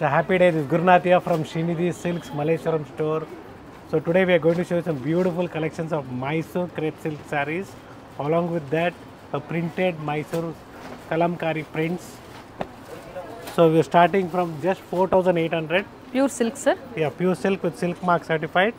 It's a happy day. This is Gurnath here from Srinidhi Silks Malleshwaram store. So today we are going to show you some beautiful collections of Mysore crepe silk sarees. Along with that, a printed Mysore kalamkari prints. So we are starting from just 4,800. Pure silk sir Yeah, pure silk with silk mark certified.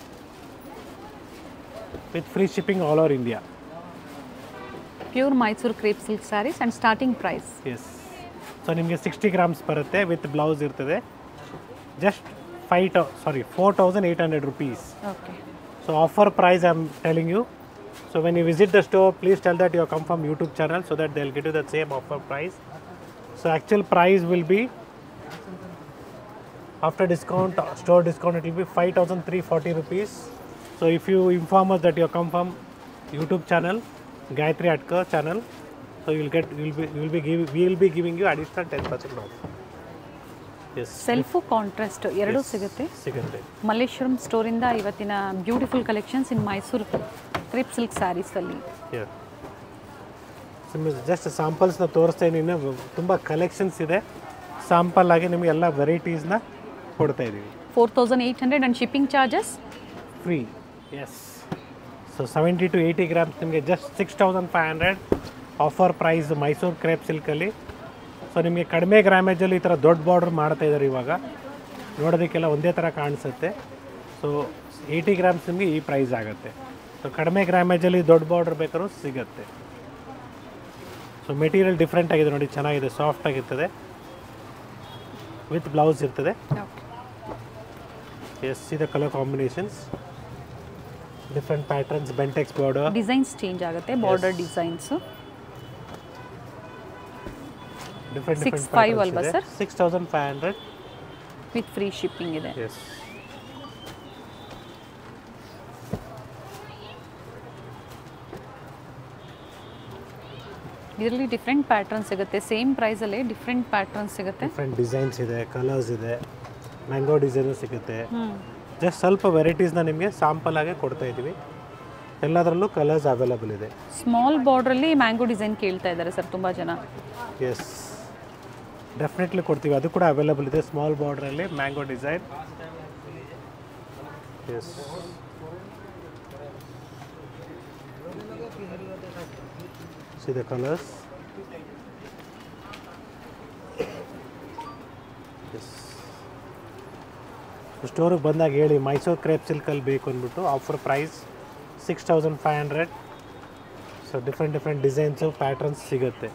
With free shipping all over India. Pure Mysuru crepe silk sarees and starting price yes so ನಿಮಗೆ sixty grams ಬರುತ್ತೆ with blouse ಇರ್ತದೆ just five thou sorry four thousand eight hundred rupees okay so offer price I am telling you so when you visit the store please tell that you come from YouTube channel so that they'll get you the same offer price so actual price will be after discount store discount it will be 5340 rupees so if you inform us that you come from youtube channel gayatri atkar channel so you will get you will be you will be give, we will be giving you additional 10% off yes self contrast ಎರಡೂ ಸಿಗುತ್ತೆ ಸಿಗುತ್ತೆ ಮಲ್ಲೇಶ್ವರಂ ಸ್ಟೋರಿಂದ ಇವತ್ತಿನ beautiful collections in Mysuru crepe silk ಸ್ಯಾರೀಸಲ್ಲಿ just ಸಾಂಪಲ್ಸ್ನ ತೋರಿಸ್ತಾ ಇದ್ದೀನಿ ತುಂಬ ಕಲೆಕ್ಷನ್ಸ್ ಇದೆ ಸಾಂಪಲ್ ಆಗಿ ನಿಮಗೆ ಎಲ್ಲ ವೆರೈಟೀಸ್ನ ಕೊಡ್ತಾ ಇದ್ದೀವಿ four thousand eight hundred and shipping charges free yes so seventy to eighty grams ನಿಮಗೆ just six thousand five hundred offer price Mysuru crepe ಸಿಲ್ಕಲ್ಲಿ ಸೊ ನಿಮಗೆ ಕಡಿಮೆ ಗ್ರಾಮೇಜಲ್ಲಿ ಈ ಥರ ದೊಡ್ಡ ಬಾರ್ಡರ್ ಮಾಡ್ತಾ ಇದ್ದಾರೆ ಇವಾಗ ನೋಡೋದಕ್ಕೆಲ್ಲ ಒಂದೇ ಥರ ಕಾಣಿಸುತ್ತೆ ಸೊ ಏಯ್ಟಿ ಗ್ರಾಮ್ಸ್ ನಿಮಗೆ ಈ ಪ್ರೈಸ್ ಆಗುತ್ತೆ ಸೊ ಕಡಿಮೆ ಗ್ರಾಮೇಜಲ್ಲಿ ದೊಡ್ಡ ಬಾರ್ಡರ್ ಬೇಕಾದ್ರೂ ಸಿಗುತ್ತೆ ಸೊ ಮೆಟೀರಿಯಲ್ ಡಿಫ್ರೆಂಟ್ ಆಗಿದೆ ನೋಡಿ ಚೆನ್ನಾಗಿದೆ ಸಾಫ್ಟ್ ಆಗಿರ್ತದೆ ವಿತ್ ಬ್ಲೌಸ್ ಇರ್ತದೆ yes see the colour combinations different patterns Bentex border designs change ಆಗುತ್ತೆ border designs different Six different five ಅಲ್ವಾ sir? Six thousand five hundred with free shipping ಇದೆ yes ಇದರಲ್ಲಿ different pattern ಸಿಗುತ್ತೆ same ಪ್ರೈಸಲ್ಲೇ different pattern ಸಿಗುತ್ತೆ different designs ಇದೆ colours ಇದೆ mango design ಸಿಗುತ್ತೆ ಹ್ಞೂ ಜಸ್ಟ್ ಸ್ವಲ್ಪ ವೆರೈಟೀಸ್ನ ನಿಮಗೆ ಸಾಂಪಲ್ ಆಗಿ ಕೊಡ್ತಾ ಇದ್ದೀವಿ ಎಲ್ಲದರಲ್ಲೂ ಕಲರ್ಸ್ ಅವೈಲಬಲ್ ಇದೆ ಸ್ಮಾಲ್ ಬಾರ್ಡ್ರಲ್ಲಿ ಮ್ಯಾಂಗೋ ಡಿಸೈನ್ ಕೇಳ್ತಾ ಇದ್ದಾರೆ ಸರ್ ತುಂಬ ಜನ ಎಸ್ ಡೆಫಿನೆಟ್ಲಿ ಕೊಡ್ತೀವಿ ಅದು ಕೂಡ ಅವೈಲಬಲ್ ಇದೆ ಸ್ಮಾಲ್ ಬಾರ್ಡ್ರಲ್ಲಿ mango design yes see the colours yes ಸ್ಟೋರಿಗೆ ಬಂದಾಗ ಹೇಳಿ ಮೈಸೂರು ಕ್ರೇಪ್ ಸಿಲ್ಕಲ್ಲಿ ಬೇಕು ಅಂದ್ಬಿಟ್ಟು offer price six thousand five hundred so different different designs patterns ಸಿಗುತ್ತೆ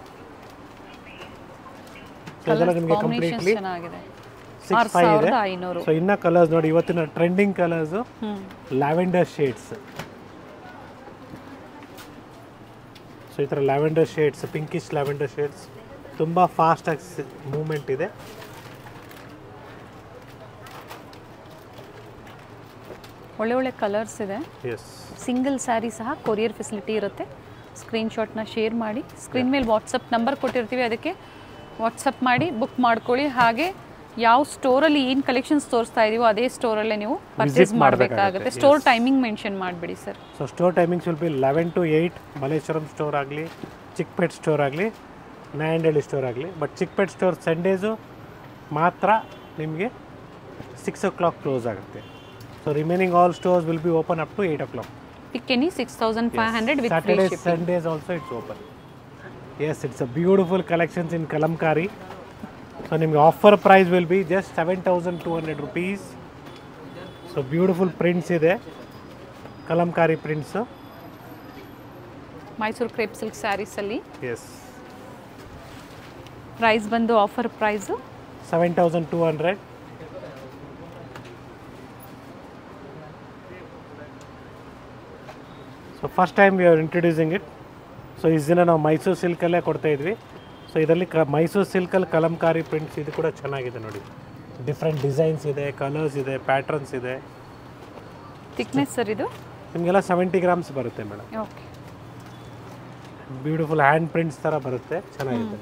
ಸೊ ಇದೆಲ್ಲ ನಿಮಗೆ ಕಾಂಬಿನೇಷನ್ಸ್ ಕಂಪ್ಲೀಟ್ಲಿ ಚೆನ್ನಾಗಿದೆ ಸಿಕ್ಸ್ ಆರು ಫೈವ್ ಇದೆ ಸಾವಿರದ ಐನೂರು ಸೊ ಇನ್ನ ಕಲರ್ಸ್ ನೋಡಿ ಇವತ್ತಿನ ಟ್ರೆಂಡಿಂಗ್ ಕಲರ್ಸು ಹ್ಞೂ ಲ್ಯಾವೆಂಡರ್ ಶೇಡ್ಸ್ ಸೊ ಈ ಥರ lavender shades pinkish lavender shades ತುಂಬ ಫಾಸ್ಟಾಗಿ ಮೂಮೆಂಟ್ ಇದೆ ಒಳ್ಳೆ ಒಳ್ಳೆ ಕಲರ್ಸ್ ಇದೆ ಎಸ್ ಸಿಂಗಲ್ ಸ್ಯಾರಿ ಸಹ ಕೊರಿಯರ್ ಫೆಸಿಲಿಟಿ ಇರುತ್ತೆ ಸ್ಕ್ರೀನ್ಶಾಟ್ನ ಶೇರ್ ಮಾಡಿ ಸ್ಕ್ರೀನ್ ಮೇಲೆ ವಾಟ್ಸಪ್ ನಂಬರ್ ಕೊಟ್ಟಿರ್ತೀವಿ ಅದಕ್ಕೆ ವಾಟ್ಸಪ್ ಮಾಡಿ ಬುಕ್ ಮಾಡ್ಕೊಳ್ಳಿ ಹಾಗೆ ಯಾವ ಸ್ಟೋರಲ್ಲಿ ಏನು ಕಲೆಕ್ಷನ್ಸ್ ತೋರಿಸ್ತಾ ಇದೀವೋ ಅದೇ ಸ್ಟೋರಲ್ಲೇ ನೀವು ಪರ್ಚೇಸ್ ಮಾಡಬೇಕಾಗುತ್ತೆ ಮಾಡ್ಬೇಕಾಗುತ್ತೆ, ಸ್ಟೋರ್ ಟೈಮಿಂಗ್ ಮೆನ್ಷನ್ ಮಾಡಿಬಿಡಿ sir so store timings will be eleven to eight Malleshwaram store ಆಗಲಿ ಚಿಕ್ಪೇಟ್ ಸ್ಟೋರ್ ಆಗಲಿ ನಾಯಂಡಳ್ಳಿ ಸ್ಟೋರ್ ಆಗಲಿ ಬಟ್ ಚಿಕ್ಪೇಟ್ ಸ್ಟೋರ್ ಸಂಡೇಸು ಮಾತ್ರ ನಿಮಗೆ ಸಿಕ್ಸ್ ಓ ಕ್ಲಾಕ್ ಕ್ಲೋಸ್ ಆಗುತ್ತೆ so remaining all stores will be open up to eight o'clock pick any six thousand five hundred with free Saturdays, shipping Sundays also it's open. Yes, it's a beautiful collections in Kalamkari. So ನಿಮಗೆ offer price will be just seven thousand two hundred rupees so beautiful prints ಇದೆ Kalamkari prints Mysuru crepe silk ಸ್ಯಾರೀಸಲ್ಲಿ yes price ಬಂದು offer price seven thousand two hundred so first time we are introducing it so ಇಷ್ಟು ದಿನ ನಾವು ಮೈಸೂರು ಸಿಲ್ಕಲ್ಲೇ ಕೊಡ್ತಾ ಇದ್ವಿ so ಇದರಲ್ಲಿ ಕ ಮೈಸೂರು ಸಿಲ್ಕಲ್ಲಿ ಕಲಂಕಾರಿ ಪ್ರಿಂಟ್ಸ್ ಇದು ಕೂಡ ಚೆನ್ನಾಗಿದೆ ನೋಡಿ ಡಿಫ್ರೆಂಟ್ ಡಿಸೈನ್ಸ್ ಇದೆ ಕಲರ್ಸ್ ಇದೆ ಪ್ಯಾಟ್ರನ್ಸ್ ಇದೆ ಥಿಕ್ನೆಸ್ ಸರ್ ಇದು ನಿಮಗೆಲ್ಲ ಸೆವೆಂಟಿ ಗ್ರಾಮ್ಸ್ ಬರುತ್ತೆ madam okay beautiful hand prints ಥರ ಬರುತ್ತೆ ಚೆನ್ನಾಗಿದೆ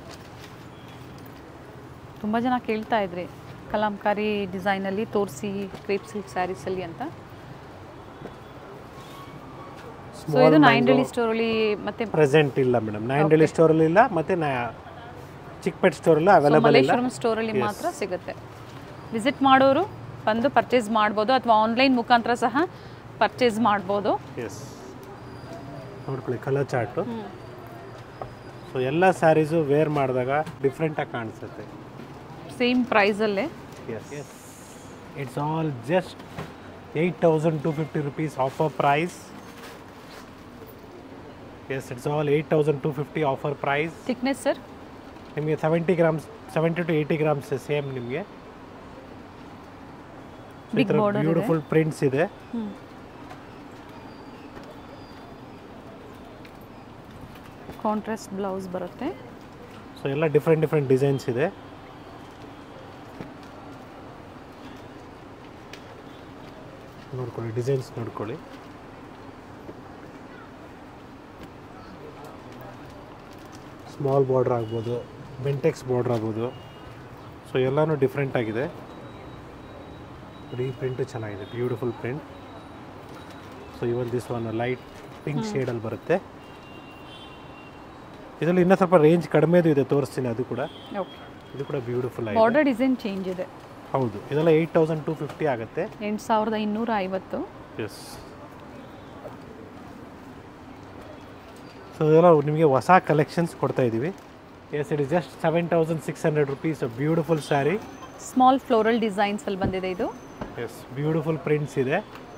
ತುಂಬ ಜನ ಕೇಳ್ತಾ ಇದ್ರಿ ಕಲಾಂಕಾರಿ ಡಿಸೈನಲ್ಲಿ ತೋರಿಸಿ ಕ್ರೇಪ್ ಸಿಲ್ಕ್ ಸ್ಯಾರೀಸಲ್ಲಿ ಅಂತ ಸೊ ಇದು ನೈನ್ ಡೆಲಿ ಸ್ಟೋರಲ್ಲಿ ಮತ್ತೆ ಪ್ರೆಸೆಂಟ್ ಇಲ್ಲ ಮೇಡಮ್ ನೈನ್ ಡೆಲಿ ಸ್ಟೋರಲ್ಲಿ ಇಲ್ಲ ಮತ್ತು ನಾ ಚಿಕ್ಕಪೇಟ್ ಸ್ಟೋರಲ್ಲ ಅವೈಲೇಬಲ್ ಇಲ್ಲ ಮಲ್ಲೇಶ್ವರಂ ಸ್ಟೋರಲ್ಲಿ ಮಾತ್ರ ಸಿಗುತ್ತೆ ವಿಸಿಟ್ ಮಾಡೋರು ಬಂದು ಪರ್ಚೇಸ್ ಮಾಡ್ಬೋದು ಅಥವಾ ಆನ್ಲೈನ್ ಮುಖಾಂತರ ಸಹ ಪರ್ಚೇಸ್ ಮಾಡ್ಬೋದು ಎಸ್ ನೋಡ್ಕೊಳ್ಳಿ ಕಲರ್ ಚಾರ್ಟು ಸೊ ಎಲ್ಲ ಸ್ಯಾರೀಸು ವೇರ್ ಮಾಡಿದಾಗ ಡಿಫ್ರೆಂಟಾಗಿ ಕಾಣಿಸುತ್ತೆ ಸೇಮ್ ಪ್ರೈಸಲ್ಲೇ yes it's all just eight thousand two fifty rupees offer price yes it's all eight thousand two fifty offer price thickness sir ನಿಮಗೆ seventy grams seventy to eighty grams same ನಿಮಗೆ Big border ಇದೆ. Beautiful prints ಇದೆ contrast blouse ಬರುತ್ತೆ so ಎಲ್ಲ different different designs ಇದೆ ನೋಡ್ಕೊಳ್ಳಿ designs ನೋಡ್ಕೊಳ್ಳಿ small border ಆಗ್ಬೋದು ಬೆಂಟೆಕ್ಸ್ ಬಾರ್ಡ್ರ್ ಆಗ್ಬೋದು ಸೊ ಎಲ್ಲನೂ ಡಿಫ್ರೆಂಟ್ ಆಗಿದೆ ಈ ಪ್ರಿಂಟು ಚೆನ್ನಾಗಿದೆ beautiful print so even this one light pink ಶೇಡಲ್ಲಿ ಬರುತ್ತೆ ಇದರಲ್ಲಿ ಇನ್ನೂ ಸ್ವಲ್ಪ ರೇಂಜ್ ಕಡಿಮೆದು ಇದೆ ತೋರಿಸ್ತೀನಿ ಅದು ಕೂಡ ಓಕೆ ಇದು ಕೂಡ ಬ್ಯೂಟಿಫುಲ್ ಆಗಿದೆ ಬಾರ್ಡರ್ ಡಿಸೈನ್ ಚೇಂಜ್ ಇದೆ ಹೌದು ಇದೆಲ್ಲ ಏಯ್ಟ್ ತೌಸಂಡ್ ಟು ಫಿಫ್ಟಿ ಆಗುತ್ತೆ ಎಂಟು ಸಾವಿರದ ಇನ್ನೂರ ಐವತ್ತು ಎಸ್ ಸೊ ಇದೆಲ್ಲ ನಿಮಗೆ ಹೊಸ ಕಲೆಕ್ಷನ್ಸ್ ಕೊಡ್ತಾ ಇದ್ದೀವಿ yes it is just seven thousand six hundred rupees beautiful sari small floral designs ಅಲ್ಲಿ ಬಂದಿದೆ ಇದು ಎಸ್ ಬ್ಯೂಟಿಫುಲ್ ಪ್ರಿಂಟ್ಸ್ ಇದೆ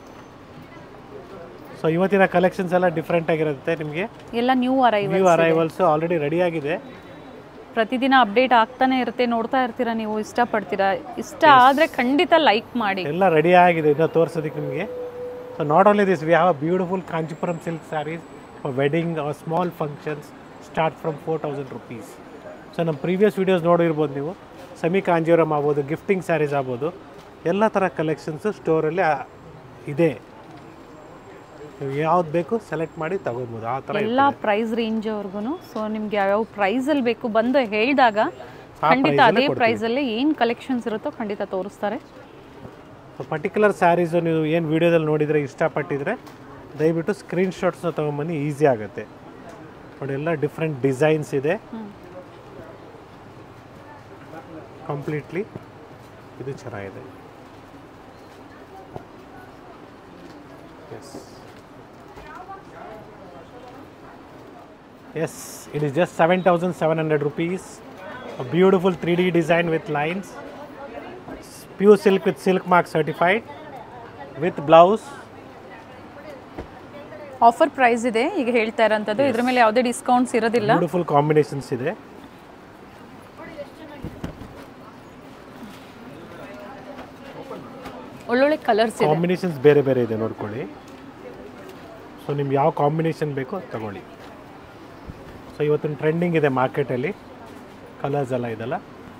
ಸೊ ಇವತ್ತಿನ ಕಲೆಕ್ಷನ್ಸ್ ಎಲ್ಲ ಡಿಫ್ರೆಂಟ್ ಆಗಿರುತ್ತೆ ನಿಮಗೆ ಎಲ್ಲ new new arrival arrivals already ready ಆಗಿದೆ ಪ್ರತಿದಿನ ಅಪ್ಡೇಟ್ ಆಗ್ತಾನೆ ಇರುತ್ತೆ ನೋಡ್ತಾ ಇರ್ತೀರಾ ನೀವು ಇಷ್ಟಪಡ್ತೀರಾ ಇಷ್ಟ ಆದರೆ ಖಂಡಿತ ಲೈಕ್ ಮಾಡಿ ಎಲ್ಲ ರೆಡಿ ಆಗಿದೆ ಇನ್ನು ತೋರಿಸೋದಕ್ಕೆ ನಿಮಗೆ so not only this we have a beautiful Kanchipuram silk saris for wedding or small functions start from four thousand rupees so ನಮ್ಮ ಪ್ರೀವಿಯಸ್ ವೀಡಿಯೋಸ್ ನೋಡಿರ್ಬೋದು ನೀವು ಸೆಮಿ ಕಾಂಜೀವರಂ ಆಗ್ಬೋದು ಗಿಫ್ಟಿಂಗ್ ಸ್ಯಾರೀಸ್ ಆಗ್ಬೋದು ಎಲ್ಲ ಥರ ಕಲೆಕ್ಷನ್ಸು ಸ್ಟೋರಲ್ಲಿ ಇದೆ ನೀವು ಯಾವ್ದು ಬೇಕು ಸೆಲೆಕ್ಟ್ ಮಾಡಿ ತಗೋಬೋದು ಆ ಥರ ಎಲ್ಲ ಪ್ರೈಸ್ ರೇಂಜ್ ಅವ್ರಿಗೂ ಸೊ ನಿಮ್ಗೆ ಯಾವ್ಯಾವ ಪ್ರೈಸಲ್ಲಿ ಬೇಕು ಬಂದು ಹೇಳಿದಾಗ ಖಂಡಿತ price ಅದೇ ಪ್ರೈಸಲ್ಲೇ ಏನು ಕಲೆಕ್ಷನ್ಸ್ ಇರುತ್ತೋ ಖಂಡಿತ ತೋರಿಸ್ತಾರೆ ಸೊ ಪರ್ಟಿಕ್ಯುಲರ್ ಸ್ಯಾರೀಸು ನೀವು ಏನು ವೀಡಿಯೋದಲ್ಲಿ ನೋಡಿದರೆ ಇಷ್ಟಪಟ್ಟಿದ್ರೆ ದಯವಿಟ್ಟು ಸ್ಕ್ರೀನ್ಶಾಟ್ಸ್ನ ತೊಗೊಂಬನ್ನಿ ಈಸಿ ಆಗುತ್ತೆ ನೋಡಿ ಎಲ್ಲ ಡಿಫ್ರೆಂಟ್ ಡಿಸೈನ್ಸ್ ಇದೆ ಕಂಪ್ಲೀಟ್ಲಿ ಇದು ಚೆನ್ನಾಗಿದೆ yes yes it is just seven thousand seven hundred rupees beautiful three D design with lines pure silk with silk mark certified with blouse offer price ಇದೆ ಈಗ ಹೇಳ್ತಾ ಇರೋಂಥದ್ದು ಇದ್ರ ಮೇಲೆ ಯಾವುದೇ ಡಿಸ್ಕೌಂಟ್ಸ್ ಇರೋದಿಲ್ಲ ಬ್ಯೂಟಿಫುಲ್ ಕಾಂಬಿನೇಷನ್ಸ್ ಇದೆ ಒಳ್ಳೊಳ್ಳೆ ಕಲರ್ಸ್ ಇದೆ ಕಾಂಬಿನೇಷನ್ಸ್ ಬೇರೆ ಬೇರೆ ಇದೆ ನೋಡ್ಕೊಳ್ಳಿ ಸೊ ನಿಮ್ಗೆ ಯಾವ ಕಾಂಬಿನೇಷನ್ ಬೇಕೋ ಅದ್ ತಗೊಳ್ಳಿ ಸೊ ಇವತ್ತಿನ ಟ್ರೆಂಡಿಂಗ್ ಇದೆ ಮಾರ್ಕೆಟಲ್ಲಿ ಕಲರ್ಸ್ ಎಲ್ಲ ಇದೆಲ್ಲ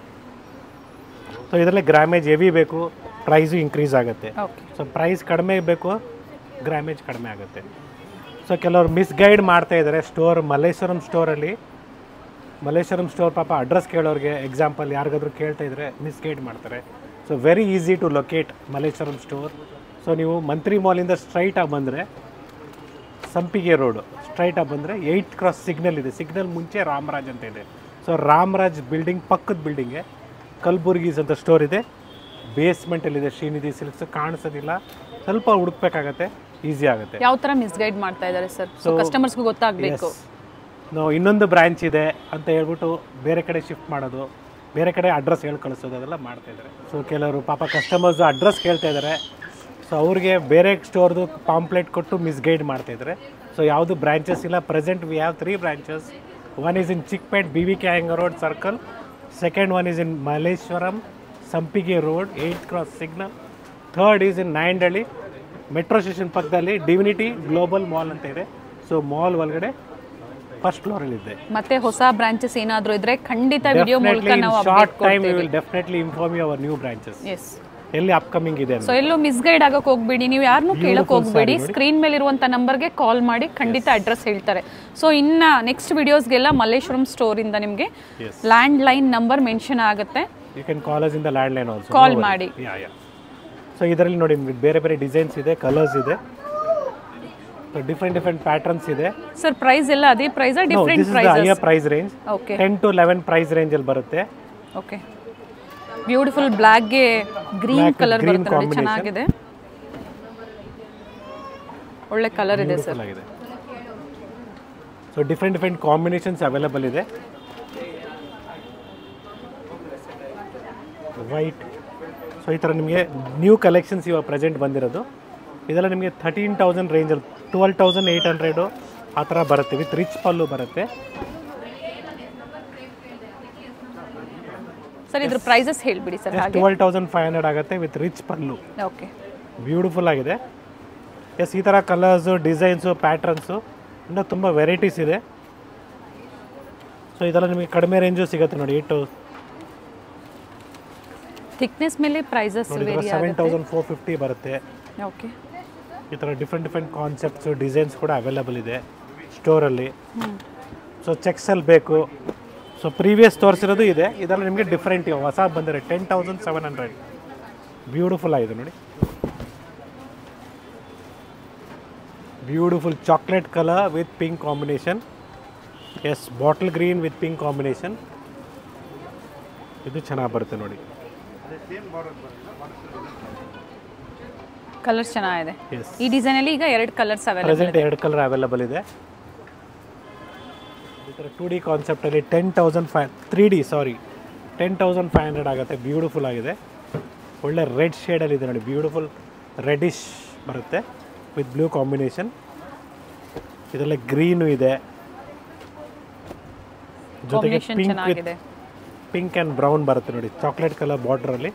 ಸೊ ಇದರಲ್ಲಿ ಗ್ರಾಮೇಜ್ ಹೆವಿ ಬೇಕು ಪ್ರೈಸು ಇನ್ಕ್ರೀಸ್ ಆಗುತ್ತೆ ಓಕೆ ಸೊ ಪ್ರೈಸ್ ಕಡಿಮೆ ಬೇಕು ಗ್ರಾಮೇಜ್ ಕಡಿಮೆ ಆಗುತ್ತೆ ಸೊ ಕೆಲವರು ಮಿಸ್ಗೈಡ್ ಮಾಡ್ತಾ ಇದ್ದಾರೆ ಸ್ಟೋರ್ ಮಲ್ಲೇಶ್ವರಂ ಸ್ಟೋರಲ್ಲಿ ಮಲ್ಲೇಶ್ವರಂ ಸ್ಟೋರ್ ಪಾಪ ಅಡ್ರೆಸ್ ಕೇಳೋರಿಗೆ ಎಕ್ಸಾಂಪಲ್ ಯಾರಿಗಾದ್ರೂ ಕೇಳ್ತಾ ಇದ್ರೆ ಮಿಸ್ಗೈಡ್ ಮಾಡ್ತಾರೆ so very easy to locate Malleshwaram store so ನೀವು ಮಂತ್ರಿ ಮಾಲಿಂದ ಸ್ಟ್ರೈಟಾಗಿ ಬಂದರೆ ಸಂಪಿಗೆ ರೋಡು ಸ್ಟ್ರೈಟಾಗಿ ಬಂದರೆ ಏಯ್ಟ್ ಕ್ರಾಸ್ ಸಿಗ್ನಲ್ ಇದೆ ಸಿಗ್ನಲ್ ಮುಂಚೆ ರಾಮರಾಜ್ ಅಂತ ಇದೆ ಸೊ ರಾಮರಾಜ್ ಬಿಲ್ಡಿಂಗ್ ಪಕ್ಕದ ಬಿಲ್ಡಿಂಗೆ ಕಲ್ಬುರ್ಗೀಸ್ ಅಂತ ಸ್ಟೋರ್ ಇದೆ ಬೇಸ್ಮೆಂಟಲ್ಲಿದೆ ಶ್ರೀನಿಧಿ ಸಿಲ್ಕ್ಸ್ ಕಾಣಿಸೋದಿಲ್ಲ ಸ್ವಲ್ಪ ಹುಡುಕ್ಬೇಕಾಗತ್ತೆ ಈಸಿ ಆಗುತ್ತೆ ಯಾವ ಥರ ಮಿಸ್ಗೈಡ್ ಮಾಡ್ತಾ ಇದ್ದಾರೆ ಸರ್ ಸೊ ಕಸ್ಟಮರ್ಸ್ಗೂ ಗೊತ್ತಾಗಬೇಕು Yes. ನಾವು ಇನ್ನೊಂದು ಬ್ರಾಂಚ್ ಇದೆ ಅಂತ ಹೇಳ್ಬಿಟ್ಟು ಬೇರೆ ಕಡೆ ಶಿಫ್ಟ್ ಮಾಡೋದು ಬೇರೆ ಕಡೆ ಅಡ್ರೆಸ್ ಹೇಳಿ ಕಳಿಸೋದು ಅದೆಲ್ಲ ಮಾಡ್ತಾ ಇದ್ದಾರೆ ಸೊ ಕೆಲವರು ಪಾಪ ಕಸ್ಟಮರ್ಸ್ ಅಡ್ರೆಸ್ ಕೇಳ್ತಾ ಇದ್ದಾರೆ ಸೊ ಅವ್ರಿಗೆ ಬೇರೆ ಸ್ಟೋರ್ದು ಪಾಂಪ್ಲೆಟ್ ಕೊಟ್ಟು ಮಿಸ್ಗೈಡ್ ಮಾಡ್ತಾ ಇದ್ದಾರೆ ಸೊ ಯಾವುದು ಬ್ರಾಂಚಸ್ ಇಲ್ಲ present we have three branches one is in Chickpet B V K Iyengar road circle second one is in Malleshwaram Sampige road eight cross signal third is in Nayandahalli metro station ಪಕ್ಕದಲ್ಲಿ divinity global mall ಅಂತ ಇದೆ so mall ಒಳಗಡೆ first ಫ್ಲೋರಲ್ಲಿ ಇದೆ ಮತ್ತೆ ಹೊಸ branches ಏನಾದರೂ ಇದ್ರೆ ಖಂಡಿತ ವಿಡಿಯೋ ಮೂಲಕ ನಾವು ಶಾರ್ಟ್ ಅಪ್ಡೇಟ್ ಟೈಮ್ ಕೊಡ್ತೀವಿ will definitely inform you our new branches yes ಎಲ್ಲಿ ಅಪ್ಕಮಿಂಗ್ ಇದೆ ಸೊ ಎಲ್ಲೂ ಮಿಸ್ಗೈಡ್ ಆಗಕ್ಕೆ ಹೋಗ್ಬೇಡಿ ನೀವು ಯಾರನ್ನೂ ಕೇಳಕ್ ಹೋಗ್ಬೇಡಿ ಸ್ಕ್ರೀನ್ ಮೇಲೆ ಇರುವಂತ ನಂಬರ್ಗೆ ಕಾಲ್ ಮಾಡಿ ಖಂಡಿತ ಅಡ್ರೆಸ್ ಹೇಳ್ತಾರೆ ಸೊ ಇನ್ನ ನೆಕ್ಸ್ಟ್ ವಿಡಿಯೋಸ್ಗೆಲ್ಲ ಮಲ್ಲೇಶ್ವರಂ ಸ್ಟೋರ್ ಇಂದ ನಿಮಗೆ Yes. Land line number mention ಆಗುತ್ತೆ you can call us in the land line also Call ಮಾಡಿ. ಯಾ ಯಾ ಸೊ ಇದರಲ್ಲಿ ನೋಡಿ ನಿಮ್ಗೆ ಬೇರೆ ಬೇರೆ ಡಿಸೈನ್ಸ್ ಇದೆ ಕಲರ್ಸ್ ಇದೆ ಸೊ ಡಿಫ್ರೆಂಟ್ ಡಿಫ್ರೆಂಟ್ ಪ್ಯಾಟರ್ನ್ಸ್ ಇದೆ ಸರ್ ಪ್ರೈಸ್ ಎಲ್ಲ ಅದೇ ಪ್ರೈಸಾ this different is the prices higher price range okay ten to eleven price ರೇಂಜಲ್ಲಿ ಬರುತ್ತೆ ಓಕೆ ಬ್ಯೂಟಿಫುಲ್ ಬ್ಲ್ಯಾಕ್ಗೆ green Black with colour green ಬರುತ್ತೆ ನೋಡಿ combination. ಚೆನ್ನಾಗಿದೆ ಒಳ್ಳೆ ಕಲರ್ ಇದೆ ಸರ್ Beautiful ಆಗಿದೆ so different different combinations available ಇದೆ ವೈಟ್ ಸೊ ಈ ಥರ ನಿಮಗೆ ನ್ಯೂ ಕಲೆಕ್ಷನ್ಸ್ ಇವಾಗ ಪ್ರೆಸೆಂಟ್ ಬಂದಿರೋದು ಇದೆಲ್ಲ ನಿಮಗೆ ಥರ್ಟೀನ್ ತೌಸಂಡ್ ರೇಂಜಲ್ಲಿ ಟ್ವೆಲ್ ತೌಸಂಡ್ ಏಯ್ಟ್ ಹಂಡ್ರೆಡು ಆ ಥರ ಬರುತ್ತೆ ವಿತ್ ರಿಚ್ ಪಲ್ಲು ಬರುತ್ತೆ ಸರ್ ಇದ್ರ ಪ್ರೈಸಸ್ ಹೇಳ್ಬಿಡಿ ಸರ್ ಹಾಗೆ ಟ್ವೆಲ್ ತೌಸಂಡ್ ಫೈವ್ ಹಂಡ್ರೆಡ್ ಆಗುತ್ತೆ with rich pallu okay beautiful ಆಗಿದೆ ಎಸ್ ಈ ಥರ ಕಲರ್ಸು ಡಿಸೈನ್ಸು ಪ್ಯಾಟ್ರನ್ಸು ಇನ್ನೂ ತುಂಬ ವೆರೈಟೀಸ್ ಇದೆ ಸೊ ಇದೆಲ್ಲ ನಿಮಗೆ ಕಡಿಮೆ ರೇಂಜು ಸಿಗುತ್ತೆ ನೋಡಿ ಏಟು ಥಿಕ್ನೆಸ್ ಮೇಲೆ ಪ್ರೈಸಸ್ ನೋಡಿ ವೇರಿ ಸೆವೆನ್ ಆಗುತ್ತೆ ತೌಸಂಡ್ ಫೋರ್ ಫಿಫ್ಟಿ ಬರುತ್ತೆ ಓಕೆ ಈ ಥರ ಡಿಫ್ರೆಂಟ್ ಡಿಫ್ರೆಂಟ್ ಕಾನ್ಸೆಪ್ಟ್ಸು ಡಿಸೈನ್ಸ್ ಕೂಡ ಅವೈಲೇಬಲ್ ಇದೆ ಸ್ಟೋರಲ್ಲಿ ಸೊ ಚೆಕ್ಸಲ್ಲಿ ಬೇಕು ಸೊ ಪ್ರೀವಿಯಸ್ ತೋರಿಸಿರೋದು ಇದೆ ಇದೆಲ್ಲ ನಿಮಗೆ ಡಿಫ್ರೆಂಟ್ ಇವಾಗ ಹೊಸ ಬಂದಿದೆ ten thousand seven hundred beautiful ಆಗಿದೆ ನೋಡಿ beautiful chocolate colour with pink combination yes bottle green with pink combination ಇದು ಚೆನ್ನಾಗಿ ಬರುತ್ತೆ ನೋಡಿ ಕಲರ್ಸ್ ಚೆನ್ನಾಗಿದೆ ಎಸ್ ಈ ಡಿಸೈನ್ ಅಲ್ಲಿ ಈಗ ಎರಡು ಕಲರ್ಸ್ ಅವೈಲೇಬಲ್ ಪ್ರೆಸೆಂಟ್ ಎರಡು ಕಲರ್ ಅವೈಲೇಬಲ್ ಇದೆ ಈ ಥರ ಟೂ ಡಿ ಕಾನ್ಸೆಪ್ಟಲ್ಲಿ ten thousand five three D sorry ten thousand five hundred ಆಗುತ್ತೆ ಬ್ಯೂಟಿಫುಲ್ ಆಗಿದೆ ಒಳ್ಳೆ ರೆಡ್ ಶೇಡಲ್ಲಿ ಇದೆ ನೋಡಿ ಬ್ಯೂಟಿಫುಲ್ ರೆಡಿಶ್ ಬರುತ್ತೆ ವಿತ್ ಬ್ಲೂ ಕಾಂಬಿನೇಷನ್ ಇದರಲ್ಲಿ ಗ್ರೀನು ಇದೆ ಜೊತೆಗೆ ಕಾಂಬಿನೇಷನ್ ಪಿಂಕ್ ವಿತ್ ಚೆನ್ನಾಗಿದೆ ಪಿಂಕ್ ಆ್ಯಂಡ್ ಬ್ರೌನ್ ಬರುತ್ತೆ ನೋಡಿ ಚಾಕ್ಲೇಟ್ ಕಲರ್ ಬಾರ್ಡ್ರಲ್ಲಿ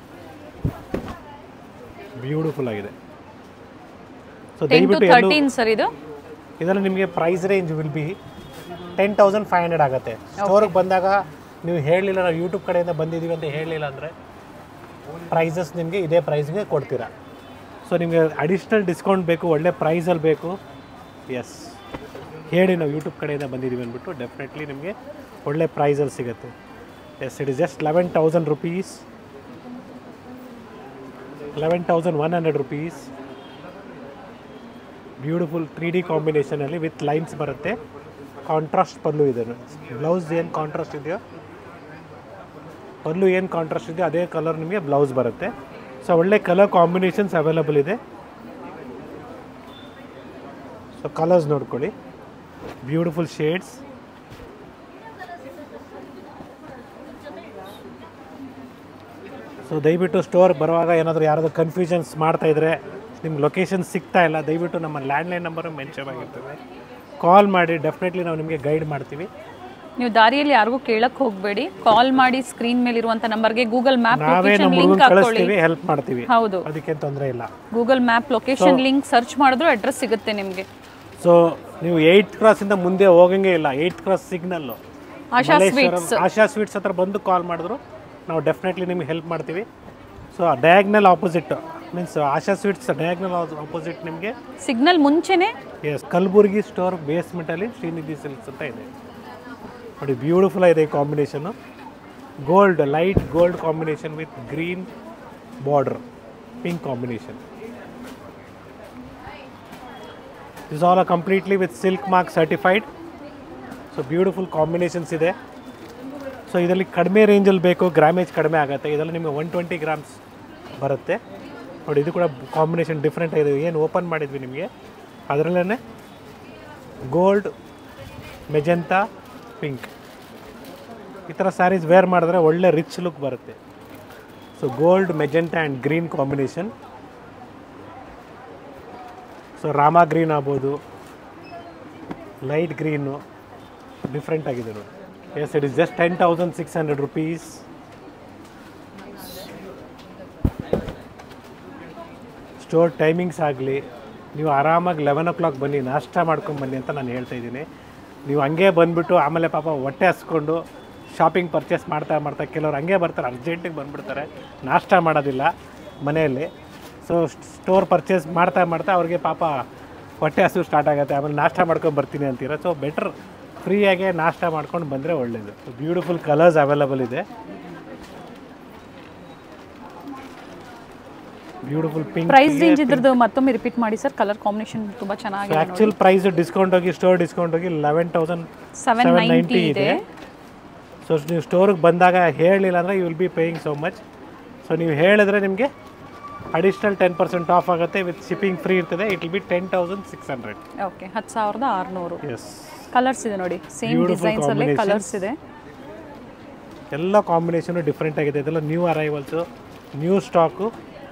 ಬ್ಯೂಟಿಫುಲ್ ಆಗಿದೆ ಸೊ ಟೆನ್ ಟು ದಯವಿಟ್ಟು ಎಲ್ಲೂ ಥರ್ಟೀನ್ ಸರ್ ಇದು ಇದರಲ್ಲಿ ನಿಮಗೆ price range will be ten thousand five hundred ಆಗುತ್ತೆ ಸ್ಟೋರ್ಗೆ ಬಂದಾಗ ನೀವು ಹೇಳಲಿಲ್ಲ ನಾವು ಯೂಟ್ಯೂಬ್ ಕಡೆಯಿಂದ ಬಂದಿದ್ದೀವಿ ಅಂತ ಹೇಳಲಿಲ್ಲ ಅಂದರೆ ಪ್ರೈಸಸ್ ನಿಮಗೆ ಇದೇ ಪ್ರೈಸ್ಗೆ ಕೊಡ್ತೀರಾ ಸೊ ನಿಮಗೆ ಅಡಿಷ್ನಲ್ ಡಿಸ್ಕೌಂಟ್ ಬೇಕು ಒಳ್ಳೆ ಪ್ರೈಸಲ್ಲಿ ಬೇಕು ಎಸ್ ಹೇಳಿ ನಾವು ಯೂಟ್ಯೂಬ್ ಕಡೆಯಿಂದ ಬಂದಿದ್ದೀವಿ ಅಂದ್ಬಿಟ್ಟು ಡೆಫಿನೆಟ್ಲಿ ನಿಮಗೆ ಒಳ್ಳೆ ಪ್ರೈಸಲ್ಲಿ ಸಿಗುತ್ತೆ yes it is just eleven thousand rupees eleven thousand one hundred rupees beautiful three D ಕಾಂಬಿನೇಷನಲ್ಲಿ ವಿತ್ ಲೈನ್ಸ್ ಬರುತ್ತೆ ಕಾಂಟ್ರಾಸ್ಟ್ ಪಲ್ಲು ಇದೆ ಬ್ಲೌಸ್ ಏನು ಕಾಂಟ್ರಾಸ್ಟ್ ಇದೆಯೋ ಪಲ್ಲು ಏನು ಕಾಂಟ್ರಾಸ್ಟ್ ಇದೆಯೋ ಅದೇ ಕಲರ್ ನಿಮಗೆ ಬ್ಲೌಸ್ ಬರುತ್ತೆ ಸೊ ಒಳ್ಳೆ ಕಲರ್ ಕಾಂಬಿನೇಷನ್ಸ್ ಅವೈಲಬಲ್ ಇದೆ ಸೊ ಕಲರ್ಸ್ ನೋಡ್ಕೊಳ್ಳಿ ಬ್ಯೂಟಿಫುಲ್ ಶೇಡ್ಸ್ ಸೊ ದಯವಿಟ್ಟು ಸ್ಟೋರ್ ಬರುವಾಗ ಏನಾದರೂ ಯಾರಾದರೂ ಕನ್ಫ್ಯೂಷನ್ಸ್ ಮಾಡ್ತಾ ಇದ್ರೆ ನಿಮ್ಗೆ ಲೊಕೇಶನ್ ಸಿಗ್ತಾ ಇಲ್ಲ ದಯವಿಟ್ಟು ನಮ್ಮ ಲ್ಯಾಂಡ್ಲೈನ್ ನಂಬರು ಮೆನ್ಷನ್ ಆಗಿರ್ತದೆ ಕಾಲ್ ಮಾಡಿ ಡೆಫಿನೆಟ್ಲಿ ನಾವು ನಿಮಗೆ ಗೈಡ್ ಮಾಡ್ತೀವಿ ನೀವು ದಾರಿಯಲ್ಲಿ ಯಾರಿಗೂ ಕೇಳಕ್ ಹೋಗಬೇಡಿ ಕಾಲ್ ಮಾಡಿ ಸ್ಕ್ರೀನ್ ಮೇಲೆ ಇರುವಂತ ನಂಬರ್ಗೆ ಗೂಗಲ್ ಮ್ಯಾಪ್ ನಾವೇ ಲೊಕೇಶನ್ ನಮ್ಮ ಲಿಂಕ್ ಹುಡುಗನ್ ಹಾಕೊಳ್ಳಿ ಕಳಿಸ್ತೀವಿ ಹೆಲ್ಪ್ ಮಾಡ್ತೀವಿ ಹೌದು ಅದಕ್ಕೇನು ತೊಂದರೆ ಇಲ್ಲ Google map location link search ಮಾಡಿದ್ರು ಅಡ್ರೆಸ್ ಸಿಗುತ್ತೆ ನಿಮಗೆ ಸೊ ನೀವು ಏಯ್ಟ್ ಕ್ರಾಸಿಂದ ಮುಂದೆ ಹೋಗಂಗೆ ಇಲ್ಲ eight cross signal Asha sweets Asha sweets ಹತ್ರ ಬಂದು ಕಾಲ್ ಮಾಡಿದ್ರು ನಾವು ಡೆಫಿನೆಟ್ಲಿ ನಿಮ್ಗೆ ಹೆಲ್ಪ್ ಮಾಡ್ತೀವಿ so diagonal opposite means Asha sweets diagonal opposite ನಿಮಗೆ ಸಿಗ್ನಲ್ ಮುಂಚೆನೆ ಎಸ್ ಕಲಬುರ್ಗಿ ಸ್ಟೋರ್ ಬೇಸ್ಮೆಂಟಲ್ಲಿ ಶ್ರೀನಿಧಿ ಸಿಲ್ಕ್ಸ್ ಅಂತ ಇದೆ ನೋಡಿ ಬ್ಯೂಟಿಫುಲ್ ಆಗಿದೆ ಈ combination gold light gold combination with green border pink combination is all completely with silk mark certified so beautiful combinations ಇದೆ so ಇದರಲ್ಲಿ ಕಡಿಮೆ ರೇಂಜಲ್ಲಿ ಬೇಕು ಗ್ರಾಮೇಜ್ ಕಡಿಮೆ ಆಗುತ್ತೆ ಇದರಲ್ಲಿ ನಿಮಗೆ ಒನ್ ಟ್ವೆಂಟಿ ಗ್ರಾಮ್ಸ್ ಬರುತ್ತೆ ನೋಡಿ ಇದು ಕೂಡ ಕಾಂಬಿನೇಷನ್ ಡಿಫ್ರೆಂಟ್ ಆಗಿದೆ ಏನು ಓಪನ್ ಮಾಡಿದ್ವಿ ನಿಮಗೆ ಅದರಲ್ಲೇ ಗೋಲ್ಡ್ ಮೆಜೆಂತಾ ಪಿಂಕ್ ಈ ಥರ ಸ್ಯಾರೀಸ್ ವೇರ್ ಮಾಡಿದ್ರೆ ಒಳ್ಳೆ ರಿಚ್ ಲುಕ್ ಬರುತ್ತೆ so gold magenta and green combination so Rama green ಆಗ್ಬೋದು ಲೈಟ್ ಗ್ರೀನು ಡಿಫ್ರೆಂಟ್ ಆಗಿದೆ ನೋಡಿ yes it is just ten thousand six hundred rupees store timings ಆಗಲಿ ನೀವು ಆರಾಮಾಗಿ ಲೆವೆನ್ ಓ ಕ್ಲಾಕ್ ಬನ್ನಿ ನಾಷ್ಟ ಮಾಡ್ಕೊಂಡು ಬನ್ನಿ ಅಂತ ನಾನು ಹೇಳ್ತಾ ಇದ್ದೀನಿ ನೀವು ಹಂಗೆ ಬಂದುಬಿಟ್ಟು ಆಮೇಲೆ ಪಾಪ ಹೊಟ್ಟೆ ಹಸ್ಕೊಂಡು ಶಾಪಿಂಗ್ ಪರ್ಚೇಸ್ ಮಾಡ್ತಾ ಮಾಡ್ತಾ ಕೆಲವ್ರು ಹಂಗೆ ಬರ್ತಾರೆ ಅರ್ಜೆಂಟಿಗೆ ಬಂದುಬಿಡ್ತಾರೆ ನಾಷ್ಟ ಮಾಡೋದಿಲ್ಲ ಮನೆಯಲ್ಲಿ ಸೊ ಸ್ಟೋರ್ ಪರ್ಚೇಸ್ ಮಾಡ್ತಾ ಮಾಡ್ತಾ ಅವ್ರಿಗೆ ಪಾಪ ಹೊಟ್ಟೆ ಹಸು ಸ್ಟಾರ್ಟ್ ಆಗುತ್ತೆ ಆಮೇಲೆ ನಾಷ್ಟ ಮಾಡ್ಕೊಂಡು ಬರ್ತೀನಿ ಅಂತೀರ ಸೊ ಬೆಟ್ರ್ ಫ್ರೀಯಾಗೆ ನಾಷ್ಟ ಮಾಡ್ಕೊಂಡು ಬಂದರೆ ಒಳ್ಳೆಯದು ಬ್ಯೂಟಿಫುಲ್ ಕಲರ್ಸ್ ಅವೈಲಬಲ್ ಇದೆ ಬ್ಯೂಟಿಫುಲ್ ಪಿಂಕ್ ಪ್ರೈಸ್ ರೇಂಜ್ ಇದ್ರದ್ದು ಮತ್ತೊಮ್ಮೆ ರಿಪೀಟ್ ಮಾಡಿ ಸರ್ ಕಲರ್ ಕಾಂಬಿನೇಷನ್ ತುಂಬ ಚೆನ್ನಾಗಿದೆ ಆ್ಯಕ್ಚುಲ್ ಪ್ರೈಸ್ ಡಿಸ್ಕೌಂಟ್ ಹೋಗಿ ಸ್ಟೋರ್ ಡಿಸ್ಕೌಂಟ್ ಹೋಗಿ eleven thousand seven ninety ninety ಇದೆ ಇದೆ ಸೊ ನೀವು ಸ್ಟೋರಿಗೆ ಬಂದಾಗ ಹೇಳಲಿಲ್ಲ ಅಂದರೆ you will be paying so much so ನೀವು ಹೇಳಿದ್ರೆ ನಿಮಗೆ ಅಡಿಷ್ನಲ್ ಟೆನ್ ಪರ್ಸೆಂಟ್ ಆಫ್ ಆಗುತ್ತೆ ವಿತ್ ಶಿಪ್ಪಿಂಗ್ ಫ್ರೀ ಇರ್ತದೆ it will be ten thousand six hundred okay ಹತ್ತು ಸಾವಿರದ ಆರುನೂರು ಎಸ್ ಕಲರ್ಸ್ ಇದೆ ನೋಡಿ ಸೇಮ್ Beautiful ಡಿಸೈನ್ಸ್ ಅಲ್ಲೇ combinations. ಕಲರ್ಸ್ ಇದೆ ಎಲ್ಲ ಕಾಂಬಿನೇಷನು ಡಿಫ್ರೆಂಟ್ ಆಗಿದೆ ಇದೆಲ್ಲ new arrivals new stock